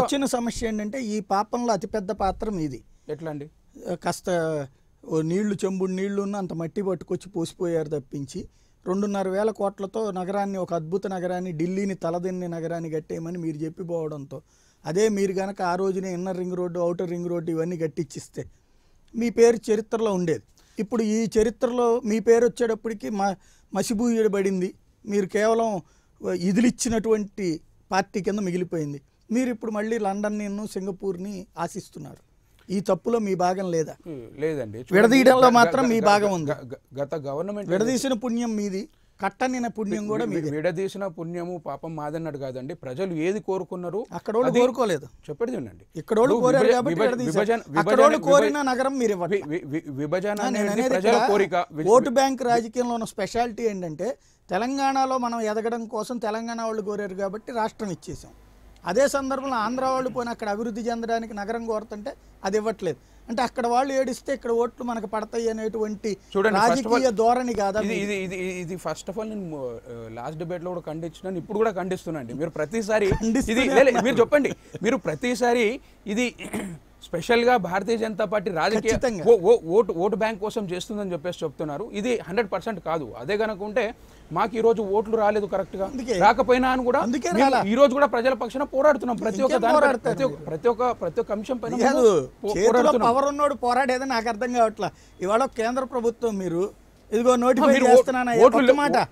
వచ్చిన సమస్య ఏంటంటే ఈ పాపంలో అతిపెద్ద పాత్ర మీది ఎట్లా అండి కాస్త ఓ నీళ్లు చెంబుడు నీళ్లు ఉన్న అంత మట్టి పట్టుకొచ్చి పోసిపోయారు తప్పించి రెండున్నర వేల కోట్లతో నగరాన్ని ఒక అద్భుత నగరాన్ని ఢిల్లీని తలదిన్ని నగరాన్ని కట్టేయమని మీరు చెప్పిపోవడంతో అదే మీరు గనక ఆ రోజునే inner ring road outer ring road ఇవన్నీ కట్టించిస్తే మీ పేరు చరిత్రలో ఉండేది ఇప్పుడు ఈ చరిత్రలో మీ పేరు వచ్చేటప్పటికి మ మసిబూయబడింది మీరు కేవలం ఇదిలిచ్చినటువంటి పార్టీ కింద మిగిలిపోయింది మీరు ఇప్పుడు మళ్ళీ లండన్ని సింగపూర్ని ఆశిస్తున్నారు ఈ తప్పులో మీ భాగం లేదా లేదండి విడదీయడంలో గ- మాత్రం గ- మీ గ- భాగం గ- ఉంది. గ- గత గవర్నమెంట్ విడదీసిన పుణ్యం మీది కట్టనిన పుణ్యం కూడా వి- మీది విడదీసిన పుణ్యము పాపం మాదన్నాడు కాదండి ప్రజలు ఏది కోరుకున్నారు అక్కడ వాళ్ళు అది- కోరుకోలేదు చెప్పేది వినండి ఇక్కడ వాళ్ళు ఇప్పుడు కోరారు విభజ- కాబట్టి విభజ- విడదీశారు. విభజన- అక్కడ వాళ్ళు విభజన- కోరిన నగరం మీరు ఇవ్వండి వి- వి- వి- విభజన నేను అనేది అనేది ప్రజల ఇక్కడ కోరిక వి- ఓటు బ్యాంక్ రాజకీయంలో ఉన్న స్పెషాలిటీ ఏంటంటే తెలంగాణలో మనం ఎదగడం కోసం తెలంగాణ వాళ్ళు కోరారు కాబట్టి రాష్ట్రం ఇచ్చేసాం అదే సందర్భంలో ఆంధ్ర వాళ్ళు పోయిన అక్కడ అభివృద్ధి చెందడానికి నగరం కోరుతుంటే అది ఇవ్వట్లేదు అంటే అక్కడ వాళ్ళు ఏడిస్తే ఇక్కడ ఓట్లు మనకు పడతాయి అనేటువంటి చూడండి, first of all, రాజకీయ ధోరణి కాదా ఇది మీది? ఇది ఇది ఇది ఫస్ట్ ఆఫ్ ఆల్ నేను లాస్ట్ డిబేట్ లో కూడా ఖండించినాను ఇప్పుడు కూడా ఖండిస్తున్నాను మీరు ప్రతిసారి ఇది ఖండిస్తూనే లే, లే, మీరు చెప్పండి మీరు ప్రతిసారి ఇది స్పెషల్ గా భారతీయ జనతా పార్టీ రాజకీయ ఖచ్చితంగా. ఓ- ఓ- ఓటు ఓటు బ్యాంక్ కోసం చేస్తుందని చెప్పేసి చెప్తున్నారు ఇది హండ్రెడ్ పర్సెంట్ కాదు అదే కనుక ఉంటే మాకు ఈ రోజు ఓట్లు రాలేదు కరెక్ట్ గా అందుకే. రాకపోయినా అని కూడా అందుకే మేము రాలా. ఈ రోజు కూడా ప్రజల పక్షాన పోరాడుతున్నాం ప్రతి ఒక్క ఇంకేం దాని పోరాడతారు ప్రతి ఒక్క ప్రతి ఒక్క ప్రతి ఒక్క అంశం పైన కాదు మేము పో- చేతిలో పోరాడుతున్నాం పవర్ ఉన్నోడు పోరాడేదని నాకు అర్థం కావట్లా ఇవాళ కేంద్ర ప్రభుత్వం మీరు ఇదిగో నోటిఫై మీరు ఓ- చేస్తున్నానయ్యా ఓట్లు ఒక్క లే- మాట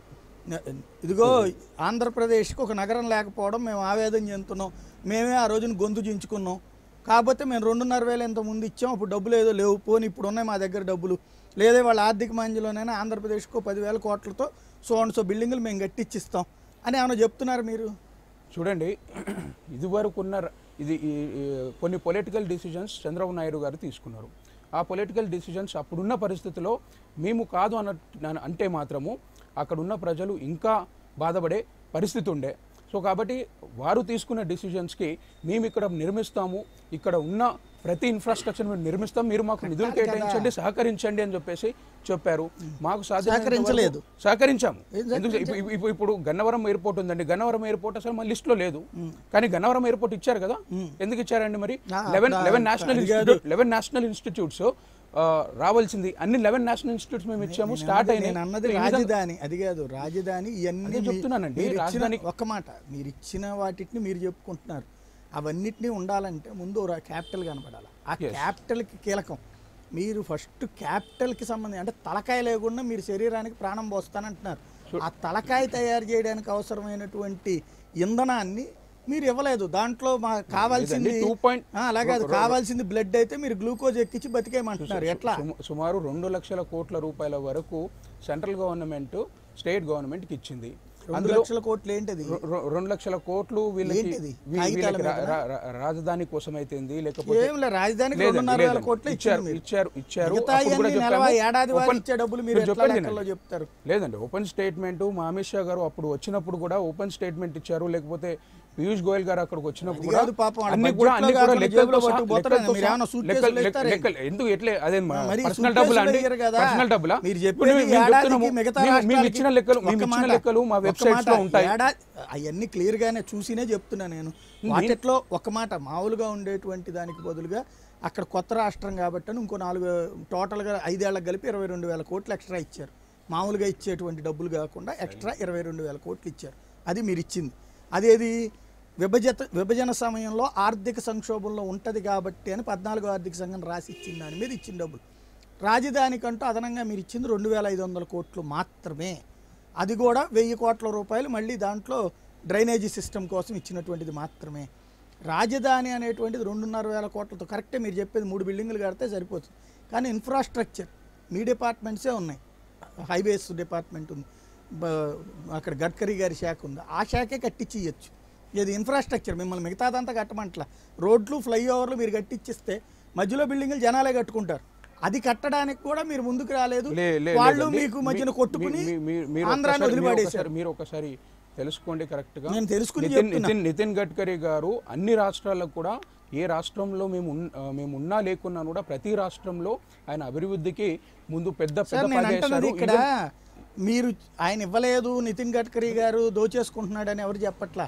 ఇదిగో ఆంధ్రప్రదేశ్కి ఒక నగరం లేకపోవడం మేము ఆవేదన చెందుతున్నాం మేమే ఆ రోజున గొంతు చించుకున్నాం కాకపోతే మేము రెండున్నర వేలు ఎంత ముందు ఇచ్చాం అప్పుడు డబ్బులు ఏదో లేవు పోనీ ఇప్పుడు ఉన్నాయి మా దగ్గర డబ్బులు లేదే వాళ్ళ ఆర్థిక మాంద్యంలోనైనా ఆంధ్రప్రదేశ్కు పదివేల కోట్లతో సో అండ్ సో బిల్డింగులు మేము కట్టించిస్తాం అని ఏమైనా చెప్తున్నారు మీరు చూడండి ఇదివరకు ఉన్న ర- ఇది ఈ- ఈ కొన్ని పొలిటికల్ డిసిజన్స్ చంద్రబాబు నాయుడు గారు తీసుకున్నారు ఆ పొలిటికల్ డిసిజన్స్ అప్పుడున్న పరిస్థితిలో మేము కాదు అన్న అంటే మాత్రము అక్కడున్న ప్రజలు ఇంకా బాధపడే పరిస్థితి ఉండే సో కాబట్టి వారు తీసుకున్న డిసిజన్స్కి మేము ఇక్కడ నిర్మిస్తాము ఇక్కడ ఉన్న ప్రతి ఇన్ఫ్రాస్ట్రక్చర్ మేము నిర్మిస్తాం మీరు మాకు నిధులు కేటాయించండి సహకరించండి అని చెప్పేసి చెప్పారు మాకు సాధ్యమైనంత వరకు సహకరించలేదు. సహకరించాము ఏం ఎందుకు ఇప్పుడు ఇప్పుడు- ఇప్పుడు గన్నవరం ఎయిర్పోర్ట్ ఉందండి గన్నవరం ఎయిర్పోర్ట్ అసలు మా లిస్ట్ లో లేదు కానీ గన్నవరం ఎయిర్పోర్ట్ ఇచ్చారు కదా ఎందుకు ఇచ్చారండి మరి ఆ, లెవెన్ అక్కడ లెవెన్ నేషనల్ అది ఇన్స్టిట్యూట్ లెవెన్ నేషనల్ ఇన్స్టిట్యూట్స్ రావాల్సింది అన్ని లెవెన్ నేషనల్ ఇన్స్టిట్యూట్స్ మేము ఇచ్చాము స్టార్ట్ నేను అన్నది అయినాయి ఈ విధంగా- రాజధాని అది కాదు రాజధాని ఇవన్నీ అదే మీ- చెప్తున్నానండి, మీరు ఇచ్చిన- రాజధాని- ఒక్క మాట మీరు ఇచ్చిన వాటిని మీరు చెప్పుకుంటున్నారు అవన్నిటినీ ఉండాలంటే ముందు ఓ క్యాపిటల్ కనపడాలి ఆ Yes. క్యాపిటల్కి కీలకం మీరు ఫస్ట్ క్యాపిటల్కి సంబంధించి అంటే తలకాయ లేకుండా మీరు శరీరానికి ప్రాణం పోస్తానంటున్నారు ఆ తలకాయ తయారు చేయడానికి అవసరమైనటువంటి ఇంధనాన్ని మీరు ఇవ్వలేదు దాంట్లో మా కావాల్సింది లేదండి, 2 ఆ, అలా కాదు కావాల్సింది బ్లడ్ అయితే మీరు గ్లూకోజ్ ఎక్కించి బతికేయమంటున్నారు ఎట్లా సుమ- సుమారు రెండు లక్షల కోట్ల రూపాయల వరకు సెంట్రల్ గవర్నమెంట్ స్టేట్ గవర్నమెంట్కి ఇచ్చింది రెండు అందులో లక్షల కోట్లు ఏంటది రె- రె- రెండు లక్షల కోట్లు వీళ్ళకి ఏంటిది? వీ- కాగితాల వీళ్ళకి రా- మీదనా? రా- రా- రాజధాని కోసం అయితేంది లేకపోతే ఏం లే రాజధానికి లేదండి, రెండున్నర వేల లేదండి. కోట్లు ఇచ్చారు ఇచ్చారు ఇచ్చారు ఇచ్చారు మిగతా అప్పుడు కూడా ఇవన్నీ నెలవా చెప్పాము. ఏడాది వారు ఓపెన్- ఇచ్చే డబ్బులు మీరు మీరు ఎట్లా చెప్పండి లెక్కల్లో వినండి. చెప్తారు లేదండి ఓపెన్ స్టేట్మెంట్ మా అమిత్ షా గారు అప్పుడు వచ్చినప్పుడు కూడా ఓపెన్ స్టేట్మెంట్ ఇచ్చారు లేకపోతే పీయూష్ గోయల్ గారు అక్కడికి వచ్చినప్పుడు అది కూడా కాదు పాపం, వాళ్ళ అన్ని budget కూడా లో అన్ని కూడా కాకుండా లెక్కలతో జేబులో సహా- పట్టుకుపోతారా? లెక్కలతో మీరు ఏమైనా సహా- suitcase లెక్కలు- లో లెక్క- ఇస్తారా? లెక్కలు ఎందుకు ఎట్లే అదే మరి పర్సనల్ suitcase డబ్బులు లో అండి వేయరు కదా. పర్సనల్ డబ్బులా మీరు ఇప్పుడు చెప్పేది మేము- మేము ఏడాదికి చెప్తున్నాము, మిగతా మేము- మేము రాష్ట్రాలకి ఇచ్చిన లెక్కలు మేము ఒక్క ఇచ్చిన మాట, లెక్కలు మా ఒక్క వెబ్సైట్స్ లో మాట, ఉంటాయి ఏడాది అవన్నీ క్లియర్ గానే చూసినే చెప్తున్నా నేను వాటిట్లో ఒక మాట మామూలుగా ఉండేటువంటి దానికి బదులుగా అక్కడ కొత్త రాష్ట్రం కాబట్టి అని ఇంకో నాలుగు టోటల్గా ఐదేళ్లకు కలిపి ఇరవై రెండు వేల కోట్లు ఎక్స్ట్రా ఇచ్చారు మామూలుగా ఇచ్చేటువంటి డబ్బులు కాకుండా ఎక్స్ట్రా ఇరవై రెండు వేల కోట్లు ఇచ్చారు అది మీరు ఇచ్చింది అదేది విభజత విభజన సమయంలో ఆర్థిక సంక్షోభంలో ఉంటుంది కాబట్టి అని పద్నాలుగో ఆర్థిక సంఘం రాసి ఇచ్చిన దాని మీద ఇచ్చిన డబ్బులు రాజధానికంటూ అదనంగా మీరు ఇచ్చింది రెండు వేల ఐదు వందల కోట్లు మాత్రమే అది కూడా వెయ్యి కోట్ల రూపాయలు మళ్ళీ దాంట్లో డ్రైనేజీ సిస్టమ్ కోసం ఇచ్చినటువంటిది మాత్రమే రాజధాని అనేటువంటిది రెండున్నర వేల కోట్లతో కరెక్టే మీరు చెప్పేది మూడు బిల్డింగులు కడితే సరిపోతుంది కానీ ఇన్ఫ్రాస్ట్రక్చర్ మీ డిపార్ట్మెంట్సే ఉన్నాయి హైవేస్ డిపార్ట్మెంట్ ఉంది బ- అక్కడ గడ్కరీ గారి శాఖ ఉంది ఆ శాఖే కట్టించి ఇవ్వచ్చు ఇది ఇన్ఫ్రాస్ట్రక్చర్ మిమ్మల్ని మిగతాదంతా కట్టమంటలా రోడ్లు ఫ్లైఓవర్లు మీరు కట్టించిస్తే మధ్యలో బిల్డింగులు జనాలే కట్టుకుంటారు అది కట్టడానికి కూడా మీరు ముందుకు రాలేదు లే- లే- వాళ్ళు లేదండి. మీకు మధ్యన మీ- కొట్టుకుని మీ- మీ- మీరు ఆంధ్రాన్ని ఒక్కసారి- మీరు వదిలిపడేశారు ఒకసారి- మీరు ఒకసారి తెలుసుకోండి కరెక్ట్ గా నేను తెలుసుకుని నితిన్ చెప్తున్నా. నితిన్ నితిన్ గడ్కరీ గారు అన్ని రాష్ట్రాలకు కూడా ఏ రాష్ట్రంలో మేము ఉన్- ఆ, మేము ఉన్నా లేకున్నా కూడా ప్రతి రాష్ట్రంలో ఆయన అభివృద్ధికి ముందు పెద్ద సార్ పెద్ద నేను పని అంటున్నది చేశారు. ఇక్కడ ఈవెన్ మీరు ఆయన ఇవ్వలేదు నితిన్ గడ్కరీ గారు దోచేసుకుంటున్నాడని ఎవరు చెప్పట్లా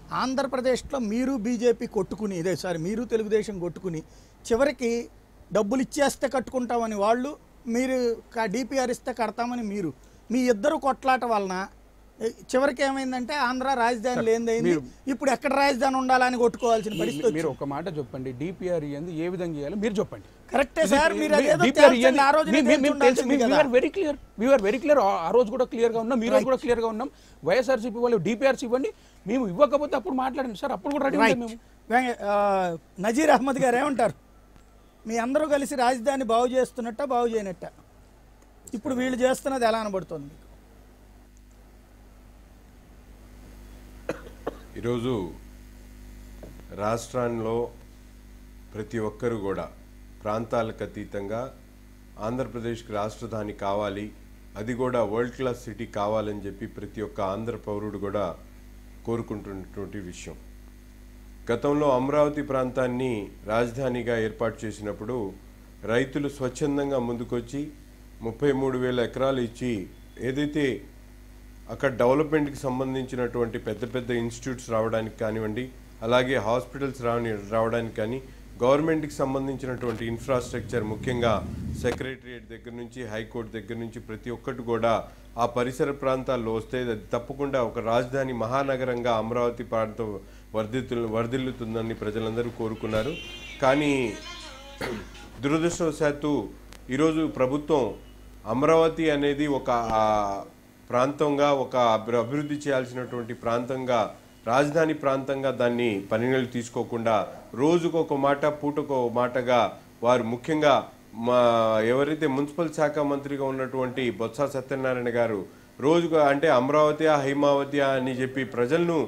ఆంధ్రప్రదేశ్లో మీరు బీజేపీ కొట్టుకుని ఇదే సారీ మీరు తెలుగుదేశం కొట్టుకుని చివరికి డబ్బులు ఇచ్చేస్తే కట్టుకుంటామని వాళ్ళు మీరు డిపిఆర్ ఇస్తే కడతామని మీరు మీ ఇద్దరు కొట్లాట వలన ఏ, చివరికి ఏమైందంటే ఆంధ్ర రాజధాని లేనిదైంది ఇప్పుడు ఎక్కడ రాజధాని ఉండాలని కొట్టుకోవాల్సిన పరిస్థితి మీరు ఒక మాట చెప్పండి డిపిఆర్ ఇయ్యంది ఏ విధంగా ఇవ్వాలి మీరు చెప్పండి కరెక్టే సార్ మీరు అదేదో DPR తేల్చండి. ఇయ్యండి. ఆ రోజునే మీ- మీ- మేము తేల్చి తెలుసు. ఉండాల్సింది మీ- కదా. we are very clear. We are very clear. ఆ- ఆ రోజు కూడా క్లియర్ గా ఉన్నాం మీ రోజు కూడా క్లియర్ గా ఉన్నాం వైఎస్ఆర్సీపీ వాళ్ళు డిపిఆర్స్ ఇవ్వండి మేము ఇవ్వకపోతే అప్పుడు మాట్లాడండి సార్ అప్పుడు కూడా రెడీ ఉంటాం రైట్ మేము వెంక- ఆ, నజీర్ అహ్మద్ గారు ఏమంటారు మీ అందరూ కలిసి రాజధాని బాగు చేస్తున్నట్ట బాగు చేయనట్ట ఇప్పుడు వీళ్ళు చేస్తున్నది ఎలా అనబడుతుంది మీకు ఈరోజు రాష్ట్రాల్లో ప్రతి ఒక్కరు కూడా ప్రాంతాలకు అతీతంగా ఆంధ్రప్రదేశ్కి రాష్ట్రధాని కావాలి అది కూడా వరల్డ్ క్లాస్ సిటీ కావాలని చెప్పి ప్రతి ఒక్క ఆంధ్ర పౌరుడు కూడా కోరుకుంటున్నటువంటి విషయం గతంలో అమరావతి ప్రాంతాన్ని రాజధానిగా ఏర్పాటు చేసినప్పుడు రైతులు స్వచ్ఛందంగా ముందుకొచ్చి ముప్పై మూడు వేల ఎకరాలు ఇచ్చి ఏదైతే అక్కడ డెవలప్మెంట్కి సంబంధించినటువంటి పెద్ద పెద్ద ఇన్స్టిట్యూట్స్ రావడానికి కానివ్వండి అలాగే హాస్పిటల్స్ రావని రావడానికి కానీ గవర్నమెంట్కి సంబంధించినటువంటి ఇన్ఫ్రాస్ట్రక్చర్ ముఖ్యంగా సెక్రటరియట్ దగ్గర నుంచి హైకోర్టు దగ్గర నుంచి ప్రతి ఒక్కటి కూడా ఆ పరిసర ప్రాంతాల్లో వస్తే అది తప్పకుండా ఒక రాజధాని మహానగరంగా అమరావతి ప్రాంతం వర్ధిల్లు వర్ధిల్లుతుందని ప్రజలందరూ కోరుకున్నారు కానీ దురదృష్టవశాత్తు ఈరోజు ప్రభుత్వం అమరావతి అనేది ఒక ఆ, ప్రాంతంగా ఒక అభి- అభివృద్ధి చేయాల్సినటువంటి ప్రాంతంగా రాజధాని ప్రాంతంగా దాన్ని పరిగణలు తీసుకోకుండా రోజుకు ఒక మాట పూటకు ఒక మాటగా వారు ముఖ్యంగా మా ఎవరైతే మున్సిపల్ శాఖ మంత్రిగా ఉన్నటువంటి బొత్స సత్యనారాయణ గారు రోజుగా అంటే అమరావతి హైమావతి అని చెప్పి ప్రజలను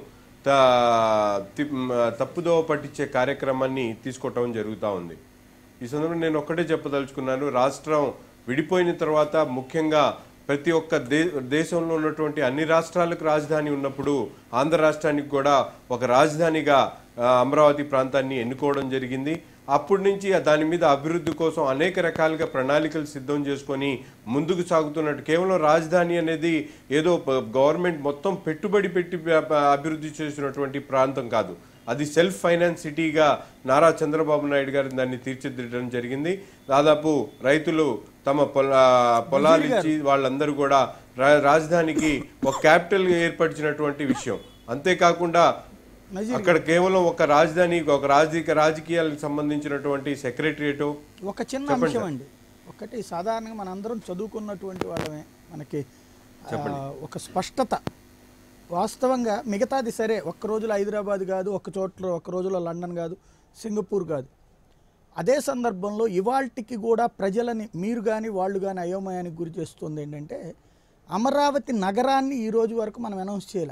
త- తి- తప్పుదోవ పట్టించే కార్యక్రమాన్ని తీసుకోవటం జరుగుతూ ఉంది ఈ సందర్భంగా నేను ఒక్కటే చెప్పదలుచుకున్నాను రాష్ట్రం విడిపోయిన తర్వాత ముఖ్యంగా ప్రతి ఒక్క దే దేశంలో ఉన్నటువంటి అన్ని రాష్ట్రాలకు రాజధాని ఉన్నప్పుడు ఆంధ్ర రాష్ట్రానికి కూడా ఒక రాజధానిగా ఆ, అమరావతి ప్రాంతాన్ని ఎన్నుకోవడం జరిగింది అప్పటి నుంచి దాని మీద అభివృద్ధి కోసం అనేక రకాలుగా ప్రణాళికలు సిద్ధం చేసుకొని ముందుకు సాగుతున్నట్టు కేవలం రాజధాని అనేది ఏదో ప- గవర్నమెంట్ మొత్తం పెట్టుబడి పెట్టి ప- ప- అభివృద్ధి చేసినటువంటి ప్రాంతం కాదు అది సెల్ఫ్ ఫైనాన్స్ సిటీగా నారా చంద్రబాబు నాయుడు గారు దాన్ని తీర్చిదిద్దడం జరిగింది దాదాపు రైతులు తమ పొల పొలాలు ఇచ్చి వాళ్ళందరూ కూడా రా- రాజధానికి ఒక క్యాపిటల్ ఏర్పరిచినటువంటి విషయం అంతేకాకుండా నజీర్ అక్కడ కేవలం ఒక రాజధాని ఒక రాజకీయ రాజకీయాలకు సంబంధించినటువంటి సెక్రటరియట్ ఒక చిన్న అంశం అండి ఒకటి సాధారణంగా మనందరం చదువుకున్నటువంటి వాళ్ళమే మనకి ఆ, ఒక స్పష్టత వాస్తవంగా మిగతాది సరే ఒక్క రోజులో హైదరాబాద్ కాదు ఒక్క చోట్ల ఒక్క రోజులో లండన్ కాదు సింగపూర్ కాదు అదే సందర్భంలో ఇవాల్టికి కూడా ప్రజలని మీరు కానీ వాళ్ళు కానీ అయోమయానికి గురి చేస్తుంది ఏంటంటే అమరావతి నగరాన్ని ఈ రోజు వరకు మనం అనౌన్స్ చేయాల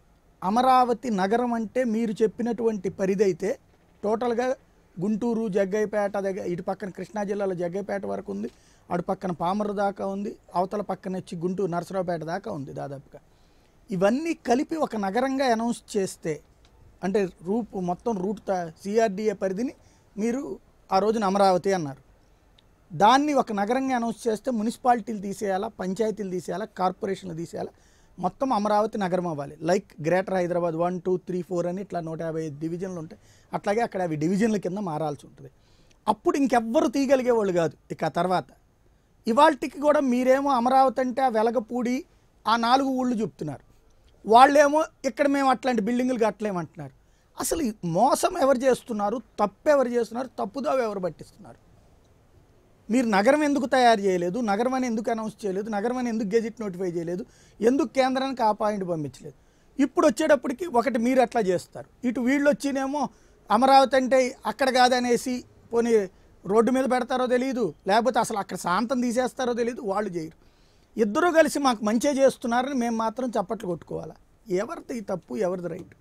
అమరావతి నగరం అంటే మీరు చెప్పినటువంటి పరిధి అయితే టోటల్గా గుంటూరు జగ్గైపేట దగ్గర ఇటు పక్కన కృష్ణా జిల్లాలో జగ్గైపేట వరకు ఉంది అటు పక్కన పామర దాకా ఉంది అవతల పక్కన వచ్చి గుంటూరు నరసరావుపేట దాకా ఉంది దాదాపుగా ఇవన్నీ కలిపి ఒక నగరంగా అనౌన్స్ చేస్తే అంటే రూపు మొత్తం రూట్ సిఆర్డిఏ పరిధిని మీరు ఆ రోజున అమరావతి అన్నారు దాన్ని ఒక నగరంగా అనౌన్స్ చేస్తే మున్సిపాలిటీలు తీసేయాలా పంచాయతీలు తీసేయాలా కార్పొరేషన్లు తీసేయాలా మొత్తం అమరావతి నగరం అవ్వాలి like greater Hyderabad one two three four అని ఇట్లా నూట యాభై ఐదు డివిజన్లు ఉంటాయి అట్లాగే అక్కడ అవి డివిజన్ల కింద మారాల్సి ఉంటుంది అప్పుడు ఇంకెవ్వరు తీయగలిగే వాళ్ళు కాదు ఇక ఆ తర్వాత ఇవాళకి కూడా మీరేమో అమరావతి అంటే ఆ వెలగపూడి ఆ నాలుగు ఊళ్ళు చెప్తున్నారు వాళ్ళేమో ఇక్కడ మేము అట్లాంటి బిల్డింగులు కట్టలేమంటున్నారు అసలు ఈ మోసం ఎవరు చేస్తున్నారు తప్పు ఎవరు చేస్తున్నారు తప్పుదోవ ఎవరు పట్టిస్తున్నారు మీరు నగరం ఎందుకు తయారు చేయలేదు నగరం అని ఎందుకు అనౌన్స్ చేయలేదు నగరం అని ఎందుకు గెజిట్ నోటిఫై చేయలేదు ఎందుకు కేంద్రానికి ఆ పాయింట్ పంపించలేదు ఇప్పుడు వచ్చేటప్పటికి ఒకటి మీరు అట్లా చేస్తారు ఇటు వీళ్ళు వచ్చినేమో అమరావతి అంటే అక్కడ కాదనేసి పోనీ రోడ్డు మీద పెడతారో తెలియదు లేకపోతే అసలు అక్కడ శాంతం తీసేస్తారో తెలియదు వాళ్ళు చేయరు ఇద్దరూ కలిసి మాకు మంచిగా చేస్తున్నారని మేము మాత్రం చప్పట్లు కొట్టుకోవాలా ఎవరిది ఈ తప్పు ఎవరిది రైట్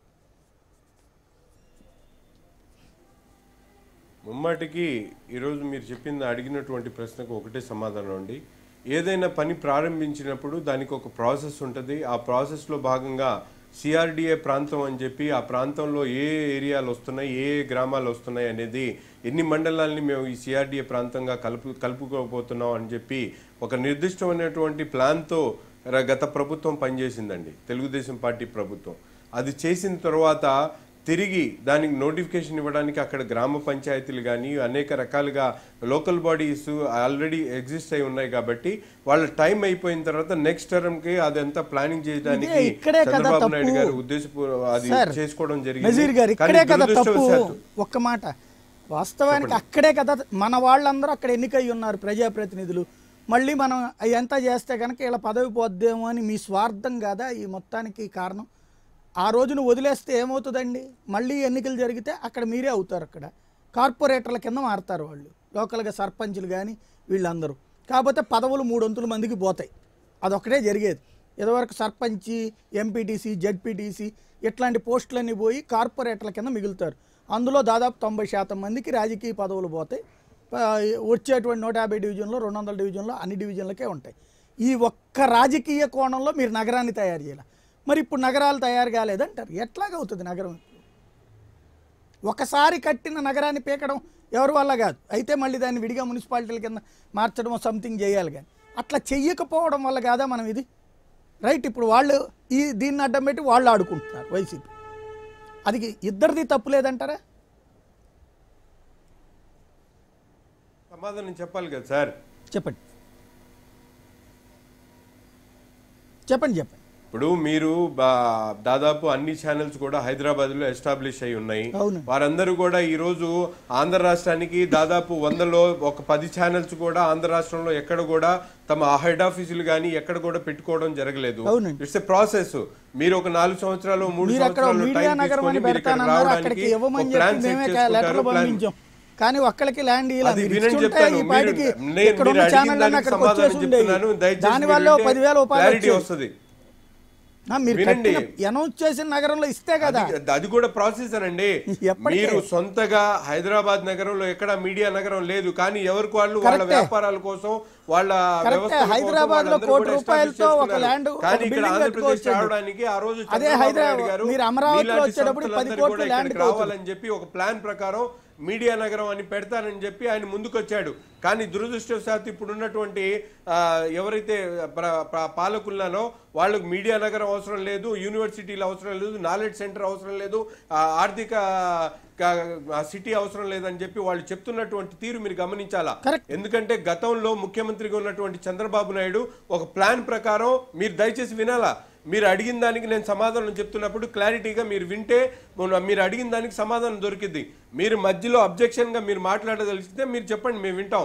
ముమ్మాటికి ఈరోజు మీరు చెప్పింది అడిగినటువంటి ప్రశ్నకు ఒకటే సమాధానం అండి ఏదైనా పని ప్రారంభించినప్పుడు దానికి ఒక ప్రాసెస్ ఉంటుంది ఆ ప్రాసెస్లో భాగంగా సిఆర్డిఏ ప్రాంతం అని చెప్పి ఆ ప్రాంతంలో ఏ ఏరియాలు వస్తున్నాయి ఏ ఏ గ్రామాలు వస్తున్నాయి అనేది ఎన్ని మండలాల్ని మేము ఈ సిఆర్డిఏ ప్రాంతంగా కలుపు కలుపుకోబోతున్నాం అని చెప్పి ఒక నిర్దిష్టమైనటువంటి ప్లాన్తో ర- గత ప్రభుత్వం పనిచేసిందండి తెలుగుదేశం పార్టీ ప్రభుత్వం అది చేసిన తర్వాత తిరిగి దానికి నోటిఫికేషన్ ఇవ్వడానికి అక్కడ గ్రామ పంచాయతీలు కానీ అనేక రకాలుగా లోకల్ బాడీస్ ఆల్రెడీ ఎగ్జిస్ట్ అయి ఉన్నాయి కాబట్టి వాళ్ళ టైం అయిపోయిన తర్వాత నెక్స్ట్ టర్మ్ కి అదంతా ప్లానింగ్ చేయడానికి ఇదే ఇక్కడే కదా చంద్రబాబు నాయుడు తప్పు. గారు ఉద్దేశపూర్వ అది సార్, చేసుకోవడం నజీర్ గారు జరిగింది ఇక్కడే కదా తప్పు దురదృష్టవశాత్తు ఒక్క మాట వాస్తవానికి అక్కడే కదా మన వాళ్ళందరూ అక్కడ ఎన్నికై ఉన్నారు ప్రజాప్రతినిధులు మళ్ళీ మనం ఎంత చేస్తే కనుక ఇలా పదవి పోద్దేమో అని మీ స్వార్థం కదా ఈ మొత్తానికి కారణం ఆ రోజును వదిలేస్తే ఏమవుతుందండి మళ్ళీ ఎన్నికలు జరిగితే అక్కడ మీరే అవుతారు అక్కడ కార్పొరేటర్ల కింద మారుతారు వాళ్ళు లోకల్గా సర్పంచులు కానీ వీళ్ళందరూ కాకపోతే పదవులు మూడొంతుల మందికి పోతాయి అదొక్కటే జరిగేది ఇదివరకు సర్పంచి ఎంపీటీసీ జడ్పీటీసీ ఇట్లాంటి పోస్టులన్నీ పోయి కార్పొరేటర్ల కింద మిగులుతారు అందులో దాదాపు తొంభై శాతం మందికి రాజకీయ పదవులు పోతాయి ఆ, వచ్చేటువంటి నూట యాభై డివిజన్లో రెండు వందల డివిజన్లో అన్ని డివిజన్లకే ఉంటాయి ఈ ఒక్క రాజకీయ కోణంలో మీరు నగరాన్ని తయారు చేయాలి మరి ఇప్పుడు నగరాలు తయారు కాలేదంటారు ఎట్లాగవుతుంది నగరం ఒకసారి కట్టిన నగరాన్ని పీకడం ఎవరి వల్ల కాదు అయితే మళ్ళీ దాన్ని విడిగా మున్సిపాలిటీల కింద మార్చడం సంథింగ్ చేయాలి కానీ అట్లా చెయ్యకపోవడం వల్ల కాదా మనం ఇది రైట్ ఇప్పుడు వాళ్ళు ఈ దీన్ని అడ్డం పెట్టి వాళ్ళు ఆడుకుంటున్నారు వైసీపీ అది ఇద్దరిది తప్పు లేదంటారా సమాధానం చెప్పాలి కదా సార్ చెప్పండి చెప్పండి చెప్పండి ఇప్పుడు మీరు బా- దాదాపు అన్ని ఛానల్స్ కూడా హైదరాబాద్ లో ఎస్టాబ్లిష్ అయి ఉన్నాయి అవును. వారందరూ కూడా ఈ రోజు ఆంధ్ర రాష్ట్రానికి దాదాపు వందలో ఒక పది ఛానల్స్ కూడా ఆంధ్ర రాష్ట్రంలో ఎక్కడ కూడా తమ హెడ్ ఆఫీసులు కానీ ఎక్కడ కూడా పెట్టుకోవడం జరగలేదు అవునండి. ఇట్స్ ఎ ప్రాసెస్ మీరు ఒక నాలుగు సంవత్సరాలు మూడు మీరు అక్కడ సంవత్సరాలు మీడియా టైం నగరం అని తీసుకొని మీరు ఇక్కడ పెడతానన్నారు రావడానికి అక్కడికి ఇవ్వమని ఒక ప్లాన్ చెప్పి సెట్ మేమే చేసుకుంటారు, లెటర్లు ప్లాన్ పంపించాం కానీ ఒక్కడికి ల్యాండ్ ఇలా అది మీరు వినండి ఇచ్చుంటే చెప్తాను. ఈ మీరు- పాటికి నేను- ఇక్కడ ఉన్న మీరు అడిగిన ఛానల్ దానికి అక్కడికి సమాధానం వచ్చేసి ఉండేవి చెప్తున్నాను. దయచేసి దానివల్ల మీరు ఓ పదివేల రూపాయలు క్లారిటీ వచ్చేవి. వస్తుంది ఆ, మీరు వినండి. అనౌన్స్ చేసిన నగరంలో ఇస్తే కదా అది- అది కూడా ప్రాసెస్ అనండి ఎప్పటికే. మీరు సొంతగా హైదరాబాద్ నగరంలో ఎక్కడ మీడియా నగరం లేదు కానీ ఎవరికి వాళ్ళు వాళ్ళ కరెక్టే. వ్యాపారాల కోసం వాళ్ళ కరెక్టే. వ్యవస్థల కోసం హైదరాబాద్ లో వాళ్ళందరూ కోటి కూడా రూపాయలతో establish ఒక చేసుకున్నారు. ల్యాండ్, ఒక కానీ ఇక్కడ బిల్డింగ్ ఆంధ్రప్రదేశ్ కట్టుకోవచ్చండి. రావడానికి ఆ రోజు అదే చంద్రబాబు హైదరాబాద్ నాయుడు గారు మీరు అమరావతిలో మీలాంటి వచ్చేటప్పుడు పది సంస్థలందరూ కోట్లు కూడా ల్యాండ్ ఇక్కడికి రావాలని చెప్పి ఒక ప్లాన్ ప్రకారం మీడియా నగరం అని పెడతానని చెప్పి ఆయన ముందుకొచ్చాడు కానీ దురదృష్టవశాత్తు ఇప్పుడు ఉన్నటువంటి ఆ, ఎవరైతే ప్ర- ప్ర- పాలకులున్నారో వాళ్ళకు మీడియా నగరం అవసరం లేదు యూనివర్సిటీలు అవసరం లేదు నాలెడ్జ్ సెంటర్ అవసరం లేదు ఆ, ఆర్థిక సిటీ అవసరం లేదని చెప్పి వాళ్ళు చెప్తున్నటువంటి తీరు మీరు గమనించాలా Correct. ఎందుకంటే గతంలో ముఖ్యమంత్రిగా ఉన్నటువంటి చంద్రబాబు నాయుడు ఒక ప్లాన్ ప్రకారం మీరు దయచేసి వినాలా మీరు అడిగిన దానికి నేను సమాధానం చెప్తున్నప్పుడు క్లారిటీగా మీరు వింటే మొన్న మీరు అడిగిన దానికి సమాధానం దొరికింది మీరు మధ్యలో అబ్జెక్షన్ గా మీరు మాట్లాడదలిస్తే మీరు చెప్పండి మేము వింటాం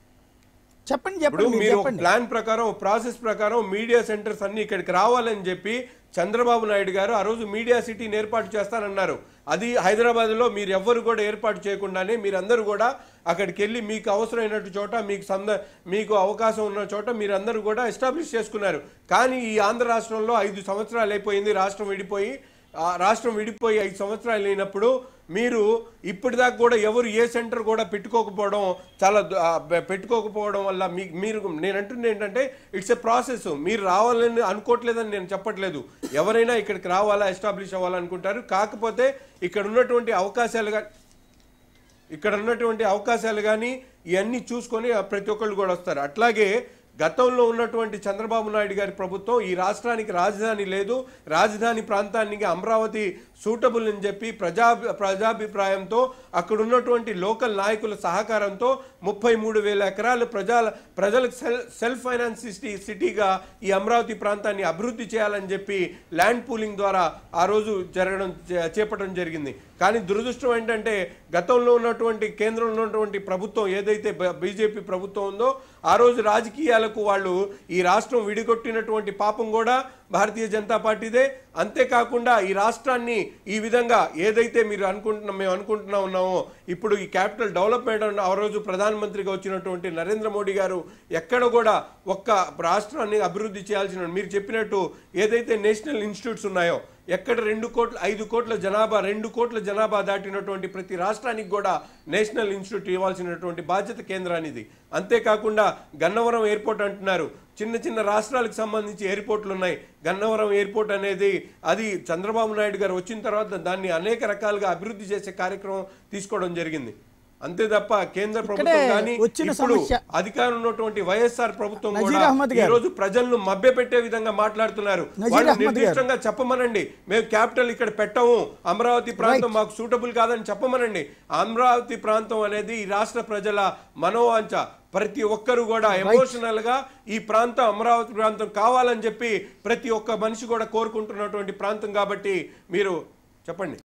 చెప్పండి ఇప్పుడు చెప్పండి మీరు మీరు ఒక చెప్పండి ప్లాన్ ప్రకారం ప్రాసెస్ ప్రకారం మీడియా సెంటర్స్ అన్ని ఇక్కడికి రావాలని చెప్పి చంద్రబాబు నాయుడు గారు ఆ రోజు మీడియా సిటీని ఏర్పాటు చేస్తానన్నారు అది హైదరాబాద్ లో మీరు ఎవ్వరు కూడా ఏర్పాటు చేయకుండానే మీరందరూ కూడా అక్కడికి వెళ్ళి మీకు అవసరమైనట్టు చోట మీకు సంద మీకు అవకాశం ఉన్న చోట మీరందరూ కూడా ఎస్టాబ్లిష్ చేసుకున్నారు కానీ ఈ ఆంధ్ర రాష్ట్రంలో ఐదు సంవత్సరాలు అయిపోయింది రాష్ట్రం విడిపోయి ఆ రాష్ట్రం విడిపోయి ఐదు సంవత్సరాలు అయినప్పుడు మీరు ఇప్పటిదాకా కూడా ఎవరు ఏ సెంటర్ కూడా పెట్టుకోకపోవడం చాలా దు- ఆ, పె- పెట్టుకోకపోవడం వల్ల మీ మీరు నేను అంటుంది ఏంటంటే ఇట్స్ ఎ ప్రాసెస్ మీరు రావాలని అనుకోవట్లేదని నేను చెప్పట్లేదు ఎవరైనా ఇక్కడికి రావాలా ఎస్టాబ్లిష్ అవ్వాలనుకుంటారు కాకపోతే ఇక్కడ ఉన్నటువంటి అవకాశాలు గా- ఇక్కడ ఉన్నటువంటి అవకాశాలు కానీ ఇవన్నీ చూసుకొని ఆ ప్రతి ఒక్కళ్ళు కూడా వస్తారు అట్లాగే గతంలో ఉన్నటువంటి చంద్రబాబు నాయుడు గారి ప్రభుత్వం ఈ రాష్ట్రానికి రాజధాని లేదు రాజధాని ప్రాంతానికి అమరావతి సూటబుల్ అని చెప్పి ప్రజా ప్రజాభిప్రాయంతో అక్కడ ఉన్నటువంటి లోకల్ నాయకుల సహకారంతో ముప్పై మూడు వేల ఎకరాలు ప్రజల ప్రజలకు సెల్ సెల్ఫ్ ఫైనాన్స్ సిటీ సిటీగా ఈ అమరావతి ప్రాంతాన్ని అభివృద్ధి చేయాలని చెప్పి ల్యాండ్ పూలింగ్ ద్వారా ఆ రోజు జరగడం చే- చేపట్టడం జరిగింది కానీ దురదృష్టం ఏంటంటే గతంలో ఉన్నటువంటి కేంద్రంలో ఉన్నటువంటి ప్రభుత్వం ఏదైతే బీజేపీ ప్రభుత్వం ఉందో ఆ రోజు రాజకీయాలకు వాళ్ళు ఈ రాష్ట్రం విడిగొట్టినటువంటి పాపం కూడా భారతీయ జనతా పార్టీదే అంతేకాకుండా ఈ రాష్ట్రాన్ని ఈ విధంగా ఏదైతే మీరు అనుకుంటున్నాం మేము అనుకుంటున్నా ఉన్నామో ఇప్పుడు ఈ క్యాపిటల్ డెవలప్మెంట్ అన్న ఆ రోజు ప్రధానమంత్రిగా వచ్చినటువంటి నరేంద్ర మోడీ గారు ఎక్కడ కూడా ఒక్క రాష్ట్రాన్ని అభివృద్ధి చేయాల్సిన మీరు చెప్పినట్టు ఏదైతే నేషనల్ ఇన్స్టిట్యూట్స్ ఉన్నాయో ఎక్కడ రెండు కోట్ల ఐదు కోట్ల జనాభా రెండు కోట్ల జనాభా దాటినటువంటి ప్రతి రాష్ట్రానికి కూడా నేషనల్ ఇన్స్టిట్యూట్ ఇవ్వాల్సినటువంటి బాధ్యత కేంద్రానిది అంతేకాకుండా గన్నవరం ఎయిర్పోర్ట్ అంటున్నారు చిన్న చిన్న రాష్ట్రాలకు సంబంధించి ఎయిర్పోర్ట్లు ఉన్నాయి గన్నవరం ఎయిర్పోర్ట్ అనేది అది చంద్రబాబు నాయుడు గారు వచ్చిన తర్వాత దాన్ని అనేక రకాలుగా అభివృద్ధి చేసే కార్యక్రమం తీసుకోవడం జరిగింది అంతే తప్ప కేంద్ర ప్రభుత్వం కానీ వచ్చిన ఇప్పుడు సమస్య. అధికారం ఉన్నటువంటి వైఎస్ఆర్ ప్రభుత్వం నజీర్ కూడా అహ్మద్ ఈ గారు. రోజు ప్రజలను మభ్యపెట్టే విధంగా మాట్లాడుతున్నారు నజీర్ వాళ్ళు అహ్మద్ గారు. నిర్దిష్టంగా చెప్పమనండి మేము క్యాపిటల్ ఇక్కడ పెట్టము అమరావతి ప్రాంతం మాకు సూటబుల్ కాదని చెప్పమనండి అమరావతి ప్రాంతం అనేది ఈ రాష్ట్ర ప్రజల మనోవాంఛ ప్రతి ఒక్కరు కూడా ఎమోషనల్ గా ఈ ప్రాంతం అమరావతి ప్రాంతం కావాలని చెప్పి ప్రతి ఒక్క మనిషి కూడా కోరుకుంటున్నటువంటి ప్రాంతం కాబట్టి మీరు చెప్పండి